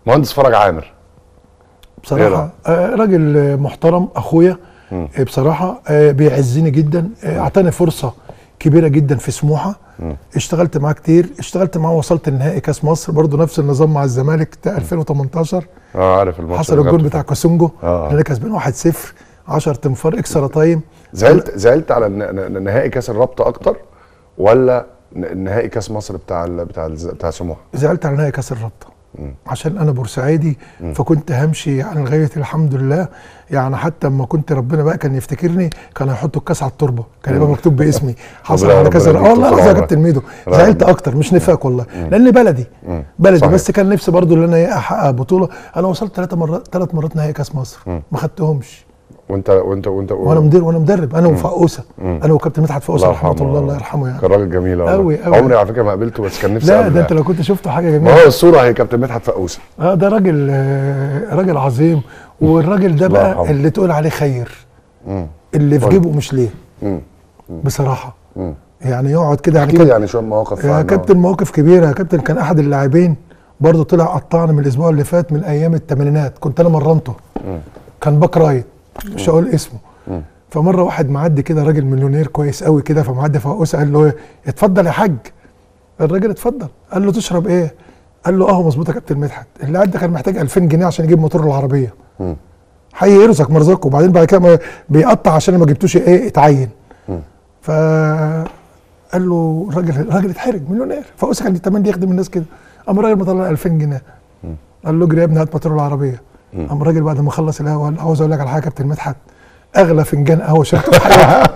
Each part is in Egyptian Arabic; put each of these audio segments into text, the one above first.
مهندس فرج عامر إيه بصراحه رأيك؟ آه راجل آه، محترم اخويا آه بصراحه آه بيعزني جدا آه اعطاني فرصه كبيره جدا في سموحه اشتغلت معاه كتير اشتغلت معاه وصلت النهائي كاس مصر برضو نفس النظام مع الزمالك بتاع 2018 اه عارف الماتش حصل اللي الجول جابته. بتاع كاسونجو آه. اللي كسبان 1-0 10 تنفار اكسترا تايم زعلت زعلت على ن- ن- نهائي كاس الرابطه اكتر ولا ن- نهائي كاس مصر بتاع ال- بتاع الز- بتاع سموحه زعلت على نهائي كاس الرابطه عشان انا بورسعيدي فكنت همشي يعني لغايه الحمد لله يعني حتى اما كنت ربنا بقى كان يفتكرني كان هيحطوا الكاس على التربه كان يبقى مكتوب باسمي حصل ربنا- على كذا ربنا اه والله يديك طول العظيم يا عمرك. كابتن ميدو ربنا- زعلت اكتر مش نفاق والله لان بلدي بلدي صحيح. بس كان نفسي برضو ان انا احقق بطوله انا وصلت ثلاث مرات ثلاث مرات نهائي كاس مصر ما خدتهمش وانت وانت وانت وانا مدير وانا مدرب انا وفقوسه انا وكابتن مدحت فقوسه الله رحمه يرحمه. الله الله يرحمه يعني كان راجل جميل والله. أوي- أوي. عمري على فكره ما قابلته بس كان نفسي لا أقابله ده انت يعني. لو كنت شفته حاجه ما جميله هو الصوره هي كابتن مدحت فقوسه اه ده راجل آه، راجل عظيم والراجل ده الله بقى يرحمه. اللي تقول عليه خير اللي في جيبه مش ليه مم. بصراحه يعني يقعد كده يعني احكي لي كابتن- يعني شويه مواقف يا عنه. كابتن مواقف كبيره يا كابتن كان احد اللاعبين برضه طلع قطعني من الاسبوع اللي فات من ايام الثمانينات كنت انا مرنته كان باك رايت مش هقول اسمه فمره واحد معدي كده راجل مليونير كويس قوي كده فمعدي فوقوس قال له ايه اتفضل يا حاج الراجل اتفضل قال له تشرب ايه قال له اه مظبوط يا كابتن مدحت اللاعب ده كان محتاج 2000 جنيه عشان يجيب موتور العربيه حي يرزق مرزقه وبعدين بعد كده ما- بيقطع عشان ما جبتوش ايه اتعين ف قال له الراجل الراجل اتحرج مليونير فقوس كان يتمنى يخدم الناس كده قام الراجل مطلع 2000 جنيه قال له اجري يا ابني هات موتور العربيه قام الراجل بعد ما خلص القهوه قال عاوز اقول لك على حاجه يا كابتن مدحت اغلى فنجان قهوه شربته في حياتي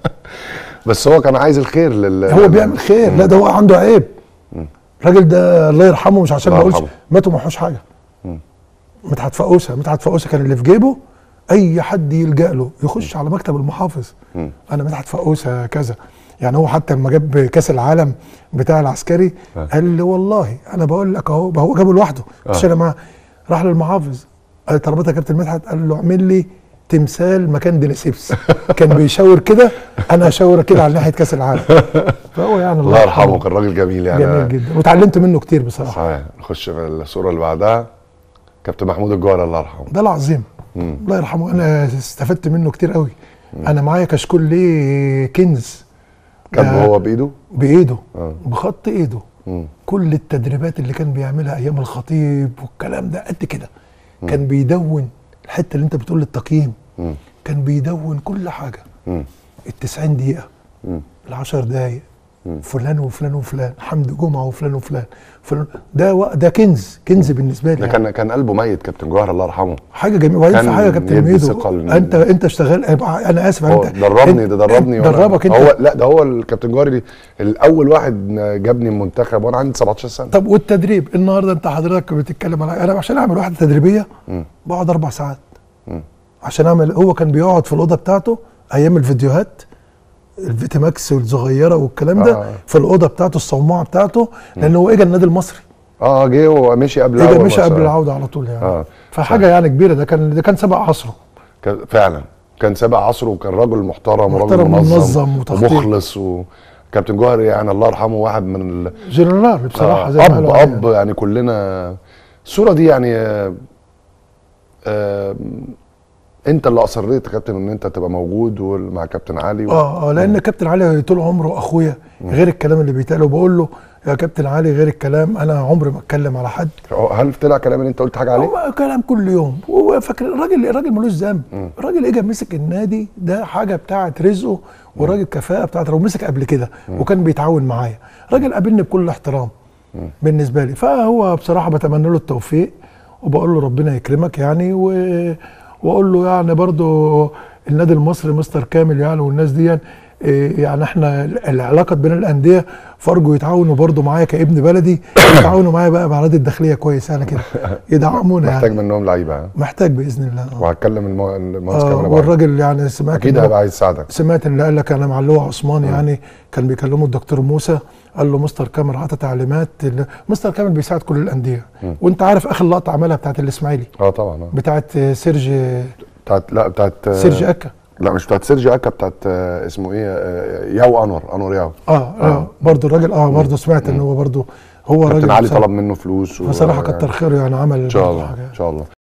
بس هو كان عايز الخير لل هو بيعمل خير لا ده هو عنده عيب الراجل ده الله يرحمه مش عشان ما الله اقولش يرحمه. ماتوا ما حوش حاجه مدحت فقوسه مدحت فقوسه كان اللي في جيبه اي حد يلجا له يخش على مكتب المحافظ انا مدحت فقوسه كذا يعني هو حتى لما جاب كاس العالم بتاع العسكري قال لي والله انا بقول لك اهو هو جابه لوحده مش انا معاه راح للمحافظ قال طلبات يا كابتن مدحت قال له اعمل لي تمثال مكان دينيسيبس كان بيشاور كده انا اشاور كده على ناحيه كاس العالم فهو يعني الله يرحمه كان راجل جميل يعني جميل جدا وتعلمت منه كتير بصراحه صحيح نخش في الصوره اللي بعدها كابتن محمود الجوهري الله يرحمه ده العظيم الله يرحمه انا استفدت منه كتير قوي انا معايا كشكول ليه كنز كان ده هو بايده بايده آه. بخط ايده كل التدريبات اللي كان بيعملها ايام الخطيب والكلام ده قد كده كان بيدون الحته اللي انت بتقول التقييم كان بيدون كل حاجه ال 90 دقيقه ال 10 دقائق فلان وفلان وفلان حمدي جمعه وفلان وفلان فلان ده و... ده كنز كنز بالنسبه لي ده يعني. كان كان قلبه ميت كابتن جوهر الله يرحمه حاجه جميله وبعدين في كان حاجه يا كابتن يدي ميدو ثقة لل- انت انت اشتغل انا اسف هو انت دربني انت- ده دربني وأنا- دربك انت هو لا ده هو الكابتن جوهري الاول واحد جابني المنتخب وانا عندي 17 سنه طب والتدريب النهارده انت حضرتك بتتكلم على انا عشان اعمل واحده تدريبيه بقعد اربع ساعات عشان اعمل هو كان بيقعد في الاوضه بتاعته ايام الفيديوهات الفيتي ماكس والصغيره والكلام ده آه. في الاوضه بتاعته الصومعه بتاعته لان هو اجى النادي المصري اه جه ومشي قبل اجى أول مشى بس، قبل آه. العوده على طول يعني آه. فحاجه يعني كبيره ده كان ده كان سبق عصره كان فعلا كان سابق عصره وكان راجل محترم وراجل محترم منظم, ومنظم وتخطيط. ومخلص وكابتن جوهري يعني الله يرحمه واحد من ال... جنرال بصراحه آه زي ما اب قالوا عليه. اب يعني كلنا الصوره دي يعني آه آه انت اللي اصريت يا كابتن ان انت تبقى موجود وال- مع كابتن علي و... اه اه لان كابتن علي طول عمره اخويا غير الكلام اللي بيتقال وبقول له يا كابتن علي غير الكلام انا عمري ما اتكلم على حد هل طلع كلام ان انت قلت حاجه عليه؟ هو كلام كل يوم هو فاكر الراجل الراجل ملوش ذنب الراجل اجى مسك النادي ده حاجه بتاعه رزقه وراجل كفاءه بتاعته ومسك قبل كده وكان بيتعاون معايا راجل قابلني بكل احترام بالنسبه لي فهو بصراحه بتمنى له التوفيق وبقول له ربنا يكرمك يعني و... واقول له يعني برضو النادي المصري مستر كامل يعني والناس دي إيه يعني احنا العلاقه بين الانديه فارجو يتعاونوا برضو معايا كابن بلدي يتعاونوا معايا بقى مع نادي الداخليه كويس يعني كده يدعمونا محتاج يعني منهم لعيبه ها؟ محتاج باذن الله آه. وهتكلم المو- المهندس آه كامل أبو علي. والراجل يعني سمعت اكيد إن هو- هيبقى عايز يساعدك سمعت اللي قال لك انا مع اللواء عثمان يعني كان بيكلمه الدكتور موسى قال له مستر كامل عطى تعليمات ال- مستر كامل بيساعد كل الانديه وانت عارف اخر لقطه عملها بتاعت الاسماعيلي اه طبعا اه بتاعت سيرج بتاعت لا بتاعت سيرج اكا لا مش بتاعت سيرجي اكا بتاعت آه، اسمه ايه آه، ياو انور انور ياو اه اه برضه الراجل اه برضه سمعت ان هو برضه هو كابتن راجل علي بصراحة- طلب منه فلوس و- بصراحه يعني كتر خيره يعني عمل ان شاء برضه الله حاجة. ان شاء الله